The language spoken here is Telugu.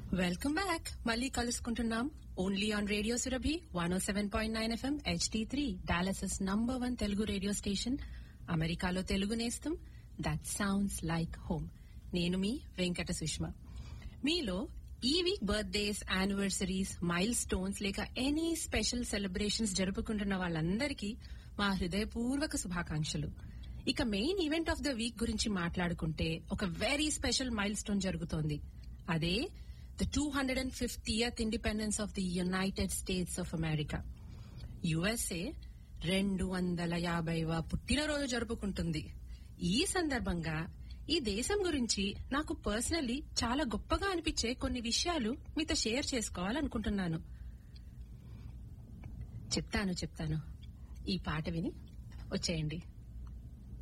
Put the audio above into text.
వెల్కమ్ బ్యాక్ మళ్ళీ కలుసుకుంటున్నాం only on radio Surabhi one O seven point nine FM HD three Dallas's number one Telugu radio station అమెరికాలో తెలుగు నేస్తం దట్ సౌండ్స్ లైక్ హోమ్ నేను మీ వెంకట సుష్మ మీలో ఈ week birthdays anniversaries milestones లేక ఎనీ స్పెషల్ సెలబ్రేషన్స్ జరుపుకుంటున్న వాళ్ళందరికీ మా హృదయపూర్వక శుభాకాంక్షలు ఇక main event of the week గురించి మాట్లాడుకుంటే ఒక వెరీ స్పెషల్ మైల్ స్టోన్ జరుగుతోంది అదే the two hundred and fiftieth independence of the United States of America USA రెండు వందల యాభైవ పుట్టినరోజు జరుపుకుంటుంది ఈ సందర్భంగా ఈ దేశం గురించి నాకు పర్సనల్లీ చాలా గొప్పగా అనిపించే కొన్ని విషయాలు మీతో షేర్ చేసుకోవాలనుకుంటున్నాను చెప్తాను చెప్తాను ఈ పాట విని వచ్చేయండి